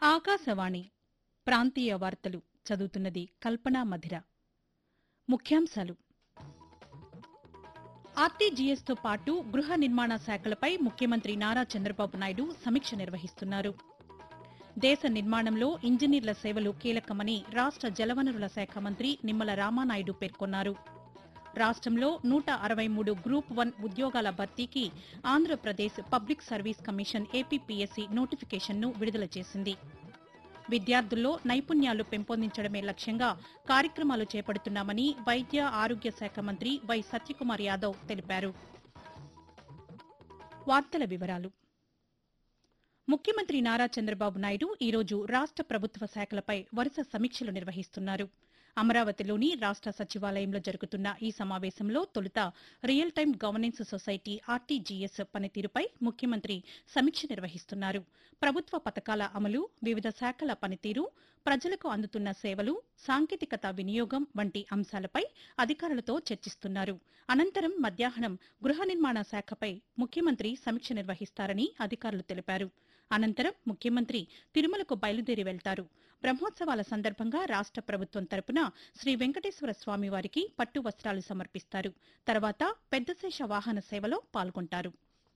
ఆకాశవాణి ప్రాంతీయ వార్తలు చదువుతున్నది కల్పనా మధిర ముఖ్యాంశాలు ఆర్టీజీఎస్తో పాటు గృహ నిర్మాణ శాఖలపై ముఖ్యమంత్రి నారా చంద్రబాబు నాయుడు సమీక్ష నిర్వహిస్తున్నారు దేశ నిర్మాణంలో ఇంజనీర్ల సేవలు కీలకమని రాష్ట జలవనరుల శాఖ మంత్రి నిమ్మల రామానాయుడు పేర్కొన్నారు రాష్ట్రంలో నూట అరవై మూడు గ్రూప్ వన్ ఉద్యోగాల భర్తీకి Andhra Pradesh public service commission APPSC నోటిఫికేషన్ను విడుదల చేసింది విద్యార్థుల్లో నైపుణ్యాలు పెంపొందించడమే లక్ష్యంగా కార్యక్రమాలు చేపడుతున్నామని వైద్య ఆరోగ్య శాఖ మంత్రి వై సత్యకుమార్ యాదవ్ తెలిపారు వార్తల వివరాలు ముఖ్యమంత్రి నారా చంద్రబాబు నాయుడు ఈరోజు రాష్ట ప్రభుత్వ శాఖలపై వరుస సమీక్షలు నిర్వహిస్తున్నారు అమరావతిలోని రాష్ట సచివాలయంలో జరుగుతున్న ఈ సమావేశంలో తొలుత real time governance society RTGS పనితీరుపై ముఖ్యమంత్రి సమీక్ష నిర్వహిస్తున్నారు ప్రభుత్వ పథకాల అమలు వివిధ శాఖల పనితీరు ప్రజలకు అందుతున్న సేవలు సాంకేతికత వినియోగం వంటి అంశాలపై అధికారులతో చర్చిస్తున్నారు అనంతరం మధ్యాహ్నం గృహ నిర్మాణ శాఖపై ముఖ్యమంత్రి సమీక్ష నిర్వహిస్తారని అధికారులు తెలిపారు అనంతరం ముఖ్యమంత్రి తిరుమలకు బయలుదేరి వెళ్తారు బ్రహ్మోత్సవాల సందర్భంగా రాష్ట ప్రభుత్వం తరపున శ్రీ వెంకటేశ్వర స్వామి వారికి పట్టు వస్త్రాలు సమర్పిస్తారు తర్వాత పెద్దశేష వాహన సేవలో పాల్గొంటారు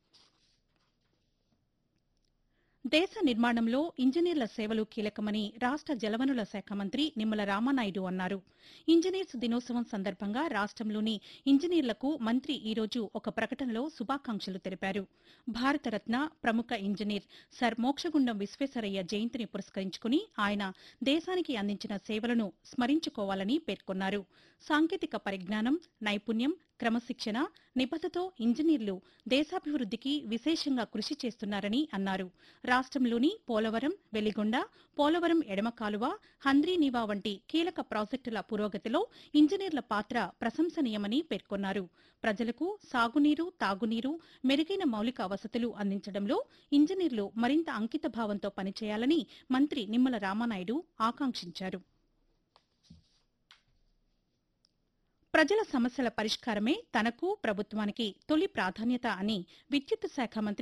దేశ నిర్మాణంలో ఇంజనీర్ల సేవలు కీలకమని రాష్ట జలవనుల శాఖ మంత్రి నిమ్మల రామానాయుడు అన్నారు ఇంజనీర్స్ దినోత్సవం సందర్భంగా రాష్ట్రంలోని ఇంజనీర్లకు మంత్రి ఈ రోజు ఒక ప్రకటనలో శుభాకాంక్షలు తెలిపారు భారతరత్న ప్రముఖ ఇంజనీర్ సర్ మోక్షగుండం విశ్వేశ్వరయ్య జయంతిని పురస్కరించుకుని ఆయన దేశానికి అందించిన సేవలను స్మరించుకోవాలని పేర్కొన్నారు సాంకేతిక పరిజ్ఞానం నైపుణ్యం క్రమశిక్షణ నిబద్ధతో ఇంజనీర్లు దేశాభివృద్దికి విశేషంగా కృషి చేస్తున్నారని అన్నారు రాష్ట్రంలోని పోలవరం వెలిగొండ పోలవరం ఎడమ కాలువ హంద్రీనీవా వంటి కీలక ప్రాజెక్టుల పురోగతిలో ఇంజనీర్ల పాత్ర ప్రశంసనీయమని పేర్కొన్నారు ప్రజలకు సాగునీరు తాగునీరు మెరుగైన మౌలిక వసతులు అందించడంలో ఇంజనీర్లు మరింత అంకితభావంతో పనిచేయాలని మంత్రి నిమ్మల రామానాయుడు ఆకాంక్షించారు ప్రజల సమస్యల పరిష్కారమే తనకు ప్రభుత్వానికి తొలి ప్రాధాన్యత అని విద్యుత్ శాఖ మంత్రి